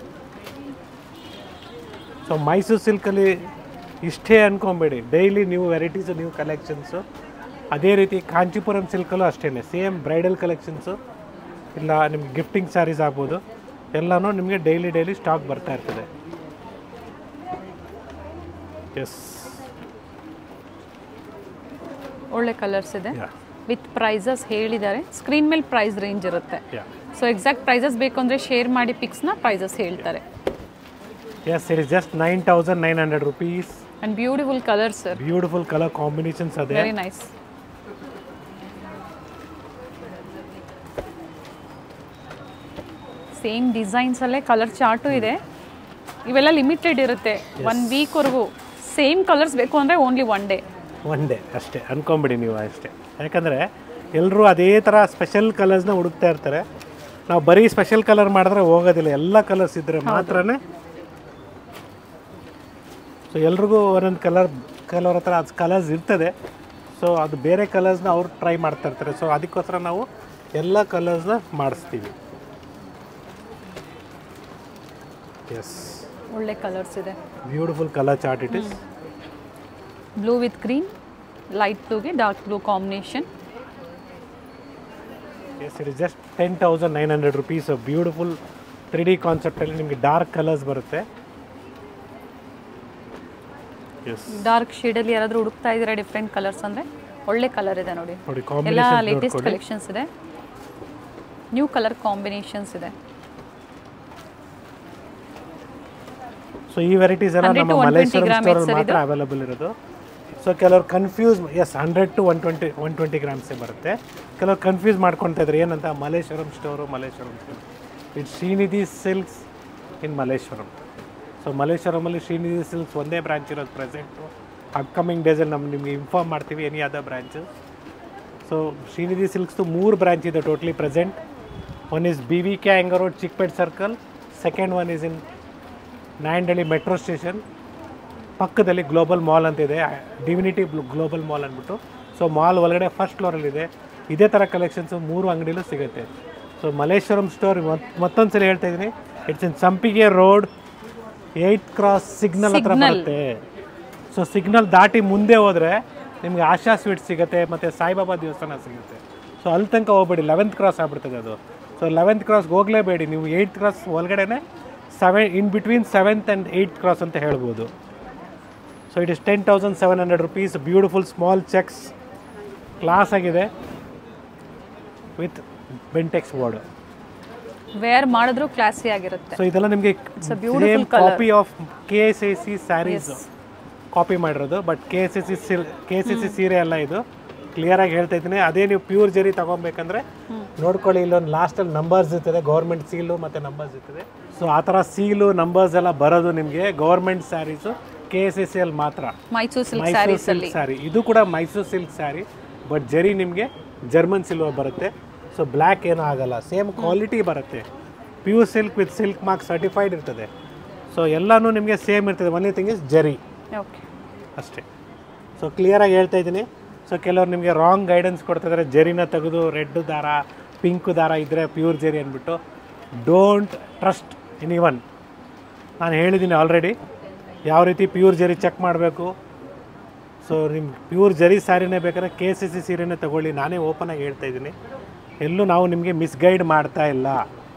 so Mysore ಸಿಲ್ಕಲ್ಲಿ ಇಷ್ಟೇ ಅನ್ಕೊಬೇಡಿ daily new varieties new collections ಅದೇ ರೀತಿ ಕಾಂಚೀಪುರಂ ಸಿಲ್ಕಲ್ಲೂ ಅಷ್ಟೇ ಸೇಮ್ ಬ್ರೈಡಲ್ ಕಲೆಕ್ಷನ್ಸು ಇಲ್ಲ ನಿಮ್ಗೆ ಗಿಫ್ಟಿಂಗ್ ಸ್ಯಾರೀಸ್ ಆಗ್ಬೋದು ಎಲ್ಲನೂ ನಿಮಗೆ ಡೈಲಿ ಡೈಲಿ ಸ್ಟಾಕ್ ಬರ್ತಾ ಇರ್ತದೆ ಎಸ್ ಒಳ್ಳೆ ಕಲರ್ಸ್ ಇದೆ ಯಾ ವಿತ್ ಪ್ರೈಸಸ್ ಹೇಳಿದ್ದಾರೆ ಸ್ಕ್ರೀನ್ ಮೇಲೆ ಪ್ರೈಸ್ ರೇಂಜ್ ಇರುತ್ತೆ ಯಾ ಸೊ ಎಕ್ಸಾಕ್ಟ್ ಪ್ರೈಸಸ್ ಬೇಕು ಅಂದರೆ ಶೇರ್ ಮಾಡಿ ಪಿಕ್ಸ್ನ ಪ್ರೈಸಸ್ ಹೇಳ್ತಾರೆ yes it is just nine thousand nine hundred rupees and beautiful colours sir beautiful colour combinations ಅದೇ ವೆರಿ ನೈಸ್ ಸೇಮ್ ಡಿಸೈನ್ಸ್ ಅಲ್ಲೇ ಕಲರ್ ಚಾರ್ಟು ಇದೆ ಇವೆಲ್ಲ ಲಿಮಿಟೆಡ್ ಇರುತ್ತೆ ಒನ್ ವೀಕ್ವರೆಗೂ ಸೇಮ್ ಕಲರ್ಸ್ ಬೇಕು ಅಂದರೆ only one day one day ಅಷ್ಟೇ ಅನ್ಕೊಂಬಿಡಿ ನೀವು ಅಷ್ಟೇ ಯಾಕಂದರೆ ಎಲ್ಲರೂ ಅದೇ ಥರ ಸ್ಪೆಷಲ್ ಕಲರ್ಸ್ನ ಹುಡುಕ್ತಾ ಇರ್ತಾರೆ ನಾವು ಬರೀ ಸ್ಪೆಷಲ್ ಕಲರ್ ಮಾಡಿದ್ರೆ ಹೋಗೋದಿಲ್ಲ ಎಲ್ಲ ಕಲರ್ಸ್ ಇದ್ದರೆ ಮಾತ್ರನೇ ಸೊ ಎಲ್ರಿಗೂ ಒಂದೊಂದು ಕಲರ್ ಕೆಲವ್ರ ಹತ್ರ ಅದು ಕಲರ್ಸ್ ಇರ್ತದೆ ಸೊ ಅದು ಬೇರೆ ಕಲರ್ಸ್ನ ಅವ್ರು ಟ್ರೈ ಮಾಡ್ತಾ ಇರ್ತಾರೆ ಸೊ ಅದಕ್ಕೋಸ್ಕರ ನಾವು ಎಲ್ಲ ಕಲರ್ಸ್ನ ಮಾಡಿಸ್ತೀವಿ ಎಸ್ ಒಳ್ಳೆ ಕಲರ್ಸ್ ಇದೆ beautiful colour chart it is blue with green light ಬ್ಲೂಗೆ dark blue combination yes it is just ten thousand nine hundred rupees beautiful three D ಕಾನ್ಸೆಪ್ಟಲ್ಲಿ ನಿಮಗೆ ಡಾರ್ಕ್ ಕಲರ್ಸ್ ಬರುತ್ತೆ ಎಸ್ ಡಾರ್ಕ್ ಶೇಡಲ್ಲಿ ಯಾರಾದರೂ ಹುಡುಕ್ತಾ ಇದ್ದೀರಾ ಡಿಫ್ರೆಂಟ್ ಕಲರ್ಸ್ ಅಂದರೆ ಒಳ್ಳೆ ಕಲರ್ ಇದೆ ನೋಡಿ ನೋಡಿ ಎಲ್ಲ ಕಾಂಬಿನೇಷನ್ ಲೇಟೆಸ್ಟ್ ಕಲೆಕ್ಷನ್ಸ್ ಇದೆ ನ್ಯೂ ಕಲರ್ ಕಾಂಬಿನೇಷನ್ಸ್ ಇದೆ ಸೊ ಈ ವೆರೈಟೀಸ್ ಎಲ್ಲ 100 ನಮ್ಮ to 120 ಮಲೇಶ್ವರಂ gram ಸ್ಟೋರಲ್ಲಿ sir ಮಾತ್ರ ಅವೈಲಬಲ್ ಇರೋದು ಸೊ ಕೆಲವರು confuse yes hundred to one twenty one twenty ಗ್ರಾಮ್ಸೇ ಬರುತ್ತೆ ಕೆಲವರು ಕನ್ಫ್ಯೂಸ್ ಮಾಡ್ಕೊತಾ ಇದ್ದಾರೆ ಏನಂತ Malleshwaram store Malleshwaram store it Srinidhi silks in Malleshwaram so ಮಲೇಶ್ವರಮಲ್ಲಿ ಶ್ರೀನಿಧಿ ಸಿಲ್ಕ್ಸ್ ಒಂದೇ ಬ್ರಾಂಚ್ ಇರೋದು ಪ್ರೆಸೆಂಟು ಅಪ್ಕಮಿಂಗ್ ಡೇಸಲ್ಲಿ ನಮ್ಮ ನಿಮಗೆ ಇನ್ಫಾರ್ಮ್ ಮಾಡ್ತೀವಿ any other branch so Srinidhi ಸಿಲ್ಕ್ಸ್ದು ಮೂರು ಬ್ರಾಂಚ್ ಇದೆ totally present one is B V K Iyengar road Chickpet circle second one is in Nayandahalli metro station ಪಕ್ಕದಲ್ಲಿ ಗ್ಲೋಬಲ್ ಮಾಲ್ ಅಂತ ಇದೆ ಡಿವಿನಿಟಿ ಗ್ಲೋಬಲ್ ಮಾಲ್ ಅಂದ್ಬಿಟ್ಟು ಸೊ ಮಾಲ್ ಒಳಗಡೆ ಫಸ್ಟ್ ಫ್ಲೋರಲ್ಲಿದೆ ಇದೇ ಥರ ಕಲೆಕ್ಷನ್ಸು ಮೂರು ಅಂಗಡಿಲೂ ಸಿಗುತ್ತೆ ಸೊ ಮಲೇಶ್ವರಂ ಸ್ಟೋರ್ ಮತ್ತೊಂದು ಸಲ ಹೇಳ್ತಾ ಇದ್ದೀನಿ it's in Sampige road eight cross signal ಹತ್ರ Signal. ಬರುತ್ತೆ ಸೊ ಸಿಗ್ನಲ್ ದಾಟಿ ಮುಂದೆ ಹೋದರೆ ನಿಮಗೆ ಆಶಾ ಸ್ವೀಟ್ ಸಿಗುತ್ತೆ ಮತ್ತು ಸಾಯಿಬಾಬಾ ದೇವಸ್ಥಾನ ಸಿಗುತ್ತೆ ಸೊ ಅಲ್ಲಿ ತನಕ ಹೋಗ್ಬೇಡಿ ಲೆವೆಂತ್ ಕ್ರಾಸ್ ಆಗ್ಬಿಡ್ತದೆ ಅದು ಸೊ ಲೆವೆಂತ್ ಕ್ರಾಸ್ಗೆ ಹೋಗಲೇಬೇಡಿ ನೀವು ಏಯ್ಟ್ ಕ್ರಾಸ್ ಒಳಗಡೆನೆ seven in between seventh and eight cross ಅಂತ ಹೇಳ್ಬೋದು so it is ten thousand seven hundred rupees beautiful small checks class ಆಗಿದೆ ವಿತ್ ಬೆಂಟೆಕ್ಸ್ ಬೋರ್ಡ್ ವೇರ್ ಮಾಡಿದ್ರು ಕ್ಲಾಸಿ ಆಗಿರುತ್ತೆ ಸೊ ಇದೆಲ್ಲ ನಿಮಗೆ a beautiful same colour. Copy of K S A C saris copy ಮಾಡಿರೋದು but K S S C silk K S S C ಸೀರೆ ಅಲ್ಲ ಇದು clear ಆಗಿ ಹೇಳ್ತಾ ಇದ್ದೀನಿ ಅದೇ ನೀವು ಪ್ಯೂರ್ ಜರಿ ತಗೊಬೇಕಂದ್ರೆ ನೋಡ್ಕೊಳ್ಳಿ ಇಲ್ಲೊಂದು ಲಾಸ್ಟಲ್ಲಿ ನಂಬರ್ಸ್ ಇರ್ತದೆ ಗೌರ್ಮೆಂಟ್ ಸೀಲು ಮತ್ತು ನಂಬರ್ಸ್ ಇರ್ತದೆ ಸೊ ಆ ಥರ ಸೀಲು ನಂಬರ್ಸ್ ಎಲ್ಲ ಬರೋದು ನಿಮಗೆ government saris K S S C ಅಲ್ಲಿ ಮಾತ್ರ Mysore silk Mysore saris silk ಅಲ್ಲಿ ಸ್ಯಾರಿ ಇದು ಕೂಡ ಮೈಸೂರು ಸಿಲ್ಕ್ ಸ್ಯಾರಿ ಬಟ್ ಜರಿ ನಿಮಗೆ ಜರ್ಮನ್ ಸಿಲ್ವರ್ ಬರುತ್ತೆ ಸೊ ಬ್ಲ್ಯಾಕ್ ಏನೂ ಆಗಲ್ಲ ಸೇಮ್ ಕ್ವಾಲಿಟಿ ಬರುತ್ತೆ pure silk with silk mark certified ಇರ್ತದೆ ಸೊ ಎಲ್ಲನೂ ನಿಮಗೆ ಸೇಮ್ ಇರ್ತದೆ only thing is zari okay ಅಷ್ಟೇ ಸೊ ಕ್ಲಿಯರಾಗಿ ಹೇಳ್ತಾ ಇದ್ದೀನಿ ಸೊ ಕೆಲವ್ರು ನಿಮಗೆ ರಾಂಗ್ ಗೈಡೆನ್ಸ್ ಕೊಡ್ತಿದ್ದಾರೆ ಜರಿನ ತೆಗೆದು ರೆಡ್ ದಾರ ಪಿಂಕ್ ದಾರ ಇದ್ದರೆ ಪ್ಯೂರ್ ಜರಿ ಅಂದ್ಬಿಟ್ಟು ಡೋಂಟ್ ಟ್ರಸ್ಟ್ ಎನಿ ಒನ್ ನಾನು ಹೇಳಿದ್ದೀನಿ ಆಲ್ರೆಡಿ ಯಾವ ರೀತಿ ಪ್ಯೂರ್ ಜರಿ ಚೆಕ್ ಮಾಡಬೇಕು ಸೊ ನಿಮ್ಮ ಪ್ಯೂರ್ ಜರಿ ಸ್ಯಾರಿನೇ ಬೇಕಾದ್ರೆ ಕೆ ಸಿ ಸಿ ಸೀರೆನೇ ತಗೊಳ್ಳಿ ನಾನೇ ಓಪನ್ ಆಗಿ ಹೇಳ್ತಾ ಇದ್ದೀನಿ ಎಲ್ಲೂ ನಾವು ನಿಮಗೆ ಮಿಸ್ಗೈಡ್ ಮಾಡ್ತಾ ಇಲ್ಲ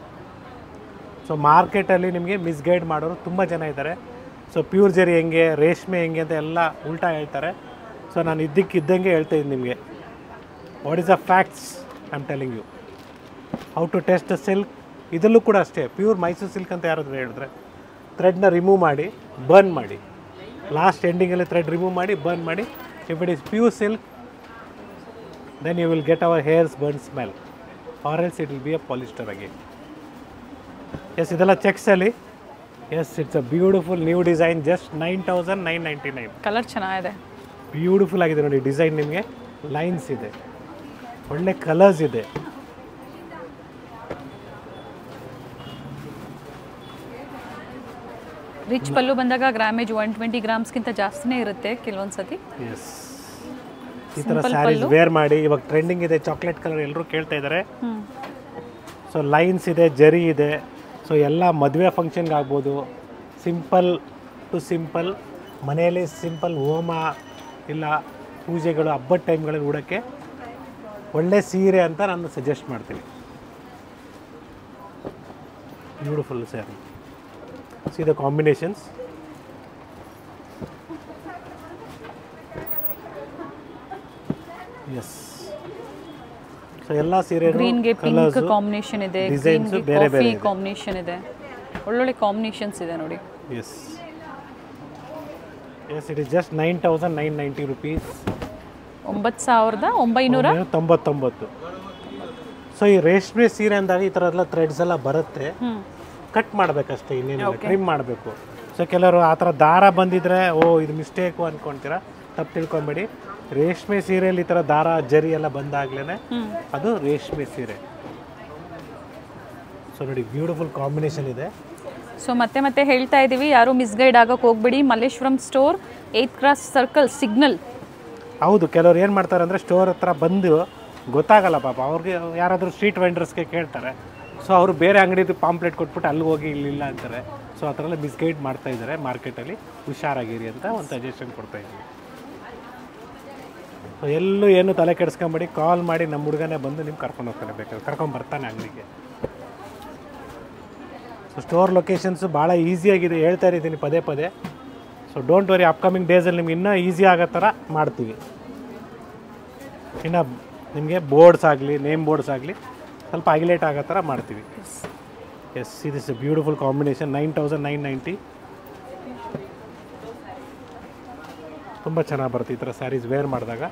ಸೊ ಮಾರ್ಕೆಟಲ್ಲಿ ನಿಮಗೆ ಮಿಸ್ಗೈಡ್ ಮಾಡೋರು ತುಂಬ ಜನ ಇದ್ದಾರೆ ಸೊ ಪ್ಯೂರ್ ಜರಿ ಹೆಂಗೆ ರೇಷ್ಮೆ ಹೆಂಗೆ ಅಂತ ಎಲ್ಲ ಉಲ್ಟಾ ಹೇಳ್ತಾರೆ ಸೊ ನಾನು ಇದ್ದಕ್ಕಿದ್ದಂಗೆ ಹೇಳ್ತಾ ಇದ್ದೀನಿ ನಿಮಗೆ what is a facts I am telling you how to test silk ಇದರಲ್ಲೂ ಕೂಡ ಅಷ್ಟೇ ಪ್ಯೂರ್ ಮೈಸೂರು ಸಿಲ್ಕ್ ಅಂತ ಯಾರಾದರೂ ಹೇಳಿದ್ರೆ ಥ್ರೆಡ್ನ ರಿಮೂವ್ ಮಾಡಿ ಬರ್ನ್ ಮಾಡಿ ಲಾಸ್ಟ್ ಎಂಡಿಂಗಲ್ಲಿ ಥ್ರೆಡ್ ರಿಮೂವ್ ಮಾಡಿ ಬರ್ನ್ ಮಾಡಿ if it is pure silk then you will get our hairs burn smell or else it will be a polyester again yes ಇದೆಲ್ಲ ಚೆಕ್ಸಲ್ಲಿ yes it's a beautiful new design just nine thousand nine ninety nine colour ಚೆನ್ನಾಗಿದೆ beautiful ಆಗಿದೆ ನೋಡಿ design ನಿಮಗೆ lines ಇದೆ ಒಳ್ಳೆ colours ಇದೆ rich ಪಲ್ಲು ಬಂದಾಗ ಗ್ರಾಮೇಜ್ ಒನ್ ಟ್ವೆಂಟಿ ಗ್ರಾಮ್ಸ್ಗಿಂತ ಜಾಸ್ತಿನೇ ಇರುತ್ತೆ ಕೆಲವೊಂದು ಸತಿ ಎಸ್ ಈ ಥರ Simple ಸ್ಯಾರೀಸ್ ಪಲ್ಲು. ವೇರ್ ಮಾಡಿ ಇವಾಗ ಟ್ರೆಂಡಿಂಗ್ ಇದೆ ಚಾಕ್ಲೇಟ್ ಕಲರ್ ಎಲ್ಲರೂ ಕೇಳ್ತಾ ಇದ್ದಾರೆ ಹ್ಞೂ ಸೊ ಲೈನ್ಸ್ ಇದೆ ಜರಿ ಇದೆ ಸೊ ಎಲ್ಲ ಮದುವೆ ಫಂಕ್ಷನ್ಗೆ ಆಗ್ಬೋದು ಸಿಂಪಲ್ ಟು ಸಿಂಪಲ್ ಮನೆಯಲ್ಲಿ ಸಿಂಪಲ್ ಹೋಮ ಇಲ್ಲ ಪೂಜೆಗಳು ಹಬ್ಬದ ಟೈಮ್ಗಳಲ್ಲಿ ಉಡೋಕ್ಕೆ ಒಳ್ಳೆ ಸೀರೆ ಅಂತ ನಾನು ಸಜೆಸ್ಟ್ ಮಾಡ್ತೀನಿ beautiful sari see the combinations yes so ಎಲ್ಲ ಸೀರೆ ಗ್ರೀನ್ಗೆ ಪಿಂಕ್ ಕಾಂಬಿನೇಷನ್ ಇದೆ designs ಗ್ರೀನ್ಗೆ ಬೇರೆ ಬೇರೆ ಕಾಫಿ ಇದೆ. ಕಾಂಬಿನೇಷನ್ ಇದೆ ಒಳ್ಳೊಳ್ಳೆ ಕಾಂಬಿನೇಷನ್ಸ್ ಇದೆ ನೋಡಿ yes yes it is just nine thousand nine ninety rupees ಒಂಬತ್ತು ಸಾವಿರದ ಒಂಬೈನೂರ ತೊಂಬತ್ತೊಂಬತ್ತು ಸೊ ಈ ರೇಷ್ಮೆ ಸೀರೆ ಅಂದಾಗ ಈ ಥರ ಎಲ್ಲ ಥ್ರೆಡ್ಸ್ ಎಲ್ಲ ಬರುತ್ತೆ ಹ್ಞೂ ಕಟ್ ಮಾಡಬೇಕಷ್ಟೇ ಇನ್ನೇನಿಲ್ಲ ಟ್ರಿಮ್ ಮಾಡಬೇಕು ಸೊ ಕೆಲವರು ಆ ಥರ ದಾರ ಬಂದಿದ್ರೆ ಓ ಇದು ಮಿಸ್ಟೇಕು ಅಂದ್ಕೊಳ್ತೀರಾ ತಪ್ಪು ತಿಳ್ಕೊಬೇಡಿ ರೇಷ್ಮೆ ಸೀರೆಯಲ್ಲಿ ಈ ಥರ ದಾರ ಜರಿ ಎಲ್ಲ ಬಂದಾಗ್ಲೇ ಹ್ಞೂ ಅದು ರೇಷ್ಮೆ ಸೀರೆ ಸೊ ನೋಡಿ ಬ್ಯೂಟಿಫುಲ್ ಕಾಂಬಿನೇಷನ್ ಇದೆ ಸೊ ಮತ್ತೆ ಮತ್ತೆ ಹೇಳ್ತಾ ಇದ್ದೀವಿ ಯಾರು ಮಿಸ್ಗೈಡ್ ಆಗೋಕೆ ಹೋಗ್ಬೇಡಿ Malleshwaram store eighth cross circle signal ಹೌದು ಕೆಲವ್ರು ಏನು ಮಾಡ್ತಾರೆ ಅಂದರೆ ಸ್ಟೋರ್ ಹತ್ರ ಬಂದು ಗೊತ್ತಾಗಲ್ಲ ಪಾಪ ಅವ್ರಿಗೆ ಯಾರಾದರೂ ಸ್ಟ್ರೀಟ್ ವೆಂಡರ್ಸ್ಗೆ ಕೇಳ್ತಾರೆ ಸೊ ಅವರು ಬೇರೆ ಅಂಗಡಿದು ಪಾಂಪ್ಲೆಟ್ ಕೊಟ್ಬಿಟ್ಟು ಅಲ್ಲಿ ಹೋಗಿ ಇಲ್ಲಿಲ್ಲ ಅಂತಾರೆ ಸೊ ಆ ಥರ ಎಲ್ಲ ಮಿಸ್ಗೈಡ್ ಮಾಡ್ತಾ ಇದ್ದಾರೆ ಮಾರ್ಕೆಟಲ್ಲಿ ಹುಷಾರಾಗಿರಿ ಅಂತ ಒಂದು ಸಜೆಷನ್ ಕೊಡ್ತಾ ಇದ್ದೀವಿ ಸೊ ಎಲ್ಲೂ ಏನು ತಲೆ ಕೆಡಿಸ್ಕೊಂಬೇಡಿ ಕಾಲ್ ಮಾಡಿ ನಮ್ಮ ಹುಡುಗನೇ ಬಂದು ನಿಮ್ಗೆ ಕರ್ಕೊಂಡು ಹೋಗ್ತಾನೆ ಬೇಕಾದ್ರೆ ಕರ್ಕೊಂಡು ಬರ್ತಾನೆ ಅಂಗಡಿಗೆ ಸೊ ಸ್ಟೋರ್ ಲೊಕೇಶನ್ಸು ಭಾಳ ಈಸಿಯಾಗಿದೆ ಹೇಳ್ತಾ ಇದ್ದೀನಿ ಪದೇ ಪದೇ ಸೊ ಡೋಂಟ್ ವರಿ ಅಪ್ಕಮಿಂಗ್ ಡೇಸಲ್ಲಿ ನಿಮ್ಗೆ ಇನ್ನೂ ಈಸಿ ಆಗೋ ಥರ ಮಾಡ್ತೀವಿ ಇನ್ನು ನಿಮಗೆ ಬೋರ್ಡ್ಸ್ ಆಗಲಿ ನೇಮ್ ಬೋರ್ಡ್ಸ್ ಆಗಲಿ ಸ್ವಲ್ಪ ಹೈಲೈಟ್ ಆಗೋ ಥರ ಮಾಡ್ತೀವಿ ಎಸ್ ಇದು is beautiful combination nine thousand nine ninety ತುಂಬ ಚೆನ್ನಾಗಿ ಬರುತ್ತೆ ಈ ಥರ ಸ್ಯಾರೀಸ್ ವೇರ್ ಮಾಡಿದಾಗ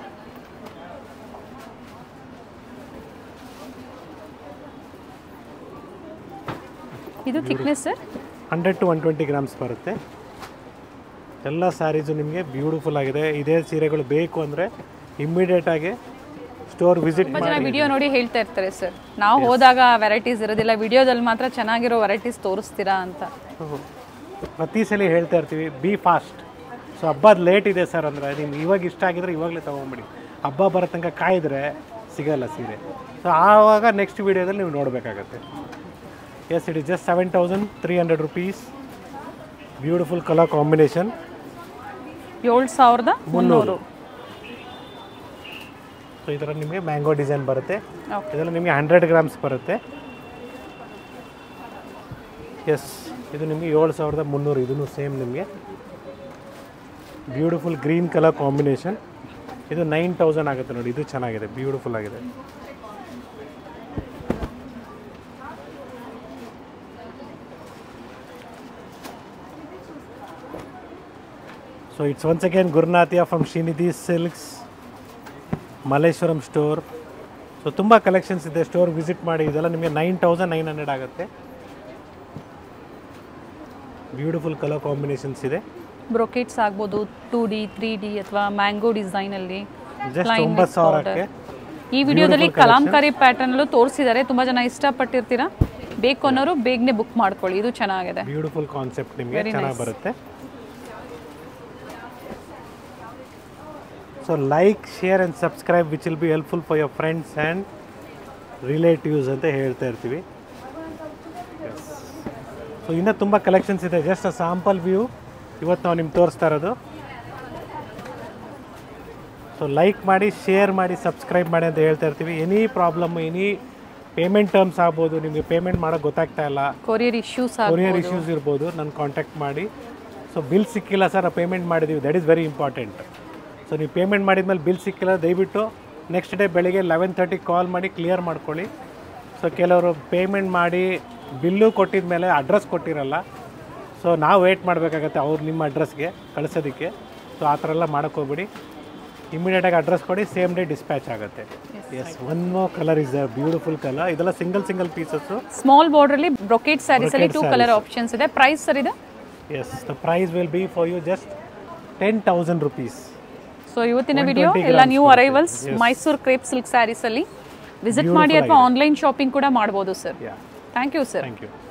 ಇದು thickness sir hundred to one twenty grams ಬರುತ್ತೆ ಎಲ್ಲ ಸ್ಯಾರೀಸು ನಿಮಗೆ ಬ್ಯೂಟಿಫುಲ್ ಆಗಿದೆ ಇದೇ ಸೀರೆಗಳು ಬೇಕು ಅಂದರೆ ಇಮ್ಮಿಡಿಯೇಟಾಗಿ ಸ್ಟೋರ್ ವಿಸಿಟ್ ತುಂಬ ಜನ ಮಾಡಿ ವಿಡಿಯೋ ನೋಡಿ ಹೇಳ್ತಾ ಇರ್ತಾರೆ ಸರ್ ನಾವು ಹೋದಾಗ ವೆರೈಟೀಸ್ ಇರೋದಿಲ್ಲ ವಿಡಿಯೋದಲ್ಲಿ ಮಾತ್ರ ಚೆನ್ನಾಗಿರೋ ವೆರೈಟೀಸ್ ತೋರಿಸ್ತೀರಾ ಅಂತ ಹ್ಮ್. ಪ್ರತಿ ಸಲ ಹೇಳ್ತಾ ಇರ್ತೀವಿ ಬಿ ಫಾಸ್ಟ್ ಸೊ ಹಬ್ಬದ ಲೇಟ್ ಇದೆ ಸರ್ ಅಂದರೆ ನಿಮ್ಗೆ ಇವಾಗ ಇಷ್ಟ ಆಗಿದ್ರೆ ಇವಾಗಲೇ ತೊಗೊಂಬಿಡಿ ಹಬ್ಬ ಬರೋ ತನಕ ಕಾಯಿದ್ರೆ ಸಿಗಲ್ಲ ಸೀರೆ ಸೊ ಆವಾಗ ನೆಕ್ಸ್ಟ್ ವೀಡಿಯೋದಲ್ಲಿ ನೀವು ನೋಡಬೇಕಾಗತ್ತೆ yes it is just seven thousand three hundred rupees beautiful colour combination ಏಳು ಸಾವಿರದ ಮುನ್ನೂರು ಸೊ ಈ ಥರ ನಿಮಗೆ ಮ್ಯಾಂಗೋ ಡಿಸೈನ್ ಬರುತ್ತೆ ಓಕೆ ಇದರಲ್ಲಿ ನಿಮಗೆ ಹಂಡ್ರೆಡ್ ಗ್ರಾಮ್ಸ್ ಬರುತ್ತೆ ಎಸ್ ಇದು ನಿಮಗೆ ಏಳು ಸಾವಿರದ ಮುನ್ನೂರು ಇದೂ ಸೇಮ್ ನಿಮಗೆ ಬ್ಯೂಟಿಫುಲ್ ಗ್ರೀನ್ ಕಲರ್ ಕಾಂಬಿನೇಷನ್ ಇದು ನೈನ್ ತೌಸಂಡ್ ಆಗುತ್ತೆ ನೋಡಿ ಇದು ಚೆನ್ನಾಗಿದೆ ಬ್ಯೂಟಿಫುಲ್ ಆಗಿದೆ so it's once again Gurunathiya from Shrinidhi silks Malleshwaram store so ತುಂಬ ಕಲೆಕ್ಷನ್ಸ್ ಇದೆ ಸ್ಟೋರ್ ವಿಸಿಟ್ ಮಾಡಿ ಇದೆಲ್ಲ ನಿಮಗೆ ನೈನ್ ತೌಸಂಡ್ ನೈನ್ ಹಂಡ್ರೆಡ್ ಆಗುತ್ತೆ ಬ್ಯೂಟಿಫುಲ್ ಕಲರ್ ಕಾಂಬಿನೇಷನ್ಸ್ ಇದೆ ಬ್ರೊಕೆಟ್ಸ್ ಆಗ್ಬೋದು ಟೂ ಡಿ ತ್ರೀ ಡಿ ಅಥವಾ ಮ್ಯಾಂಗೋ ಡಿಸೈನಲ್ಲಿ ಜಸ್ಟ್ ಒಂಬತ್ತು ಸಾವಿರಕ್ಕೆ ಈ ವಿಡಿಯೋದಲ್ಲಿ ಕಲಾಂಕಾರಿ ಪ್ಯಾಟರ್ನಲ್ಲೂ ತೋರಿಸಿದ್ದಾರೆ ತುಂಬ ಜನ ಇಷ್ಟಪಟ್ಟಿರ್ತೀರಾ ಬೇಕು ಅನ್ನೋರು ಬೇಗನೆ ಬುಕ್ ಮಾಡ್ಕೊಳ್ಳಿ ಇದು ಚೆನ್ನಾಗಿದೆ ಬ್ಯೂಟಿಫುಲ್ ಕಾನ್ಸೆಪ್ಟ್ ನಿಮಗೆ Very ಚೆನ್ನಾಗಿ nice. ಬರುತ್ತೆ so like share and subscribe which will be helpful for your friends and relatives ಅಂತ ಹೇಳ್ತಾ ಇರ್ತೀವಿ ಸೊ ಇನ್ನೂ ತುಂಬ ಕಲೆಕ್ಷನ್ಸ್ ಇದೆ ಜಸ್ಟ್ ಅ ಸಾಂಪಲ್ ವ್ಯೂ ಇವತ್ತು ನಾವು ನಿಮ್ಗೆ ತೋರಿಸ್ತಾ ಇರೋದು ಸೊ ಲೈಕ್ ಮಾಡಿ ಶೇರ್ ಮಾಡಿ ಸಬ್ಸ್ಕ್ರೈಬ್ ಮಾಡಿ ಅಂತ ಹೇಳ್ತಾ ಇರ್ತೀವಿ any problem any payment terms ಆಗ್ಬೋದು ನಿಮಗೆ ಪೇಮೆಂಟ್ ಮಾಡೋಕ್ಕೆ ಗೊತ್ತಾಗ್ತಾ ಇಲ್ಲ ಕೊರಿಯರ್ ಇಶ್ಯೂಸ್ ಕೊರಿಯರ್ ಆಗ್ಬೋದು ಇಶ್ಯೂಸ್ ಇರ್ಬೋದು ನನ್ನ ಕಾಂಟ್ಯಾಕ್ಟ್ ಮಾಡಿ ಸೊ ಬಿಲ್ ಸಿಕ್ಕಿಲ್ಲ ಸರ್ ಪೇಮೆಂಟ್ ಮಾಡಿದ್ದೀವಿ that is very important so ನೀವು ಪೇಮೆಂಟ್ ಮಾಡಿದ್ಮೇಲೆ ಬಿಲ್ ಸಿಕ್ಕಿಲ್ಲ ದಯವಿಟ್ಟು ನೆಕ್ಸ್ಟ್ ಡೇ ಬೆಳಿಗ್ಗೆ ಲೆವೆನ್ ತರ್ಟಿ ಕಾಲ್ ಮಾಡಿ ಕ್ಲಿಯರ್ ಮಾಡ್ಕೊಳ್ಳಿ ಸೊ ಕೆಲವರು ಪೇಮೆಂಟ್ ಮಾಡಿ ಬಿಲ್ಲು ಕೊಟ್ಟಿದ ಮೇಲೆ ಅಡ್ರೆಸ್ ಕೊಟ್ಟಿರಲ್ಲ ಸೊ ನಾವು ವೇಟ್ ಮಾಡಬೇಕಾಗತ್ತೆ ಅವ್ರು ನಿಮ್ಮ ಅಡ್ರೆಸ್ಗೆ ಕಳಿಸೋದಕ್ಕೆ ಸೊ ಆ ಥರ ಎಲ್ಲ ಮಾಡೋಕ್ಕೆ ಹೋಗ್ಬಿಡಿ ಇಮಿಡಿಯೇಟಾಗಿ ಅಡ್ರೆಸ್ ಕೊಡಿ ಸೇಮ್ ಡೇ ಡಿಸ್ಪ್ಯಾಚ್ ಆಗುತ್ತೆ yes one more colour is a beautiful colour ಇದೆಲ್ಲ ಸಿಂಗಲ್ ಸಿಂಗಲ್ ಪೀಸಸ್ಸು ಸ್ಮಾಲ್ ಬಾರ್ಡ್ರಲ್ಲಿ ಬ್ರೊಕೆಟ್ ಸ್ಯಾರೀಸ್ ಅಲ್ಲಿ Brocade ಟೂ ಕಲರ್ ಆಪ್ಷನ್ಸ್ ಇದೆ ಪ್ರೈಸ್ ಸರ್ ಇದೆ yes the price will be for you just ten thousand rupees so ಇವತ್ತಿನ 120 video ಎಲ್ಲ grams new ಬರುತ್ತೆ. Arrivals Yes. Mysuru crepe silk ಸ್ಯಾರೀಸಲ್ಲಿ visit Beautiful ಮಾಡಿ ಅಥವಾ ಆಗಿದೆ. ಆನ್ಲೈನ್ ಶಾಪಿಂಗ್ ಕೂಡ ಮಾಡ್ಬೋದು sir ya thank you sir thank you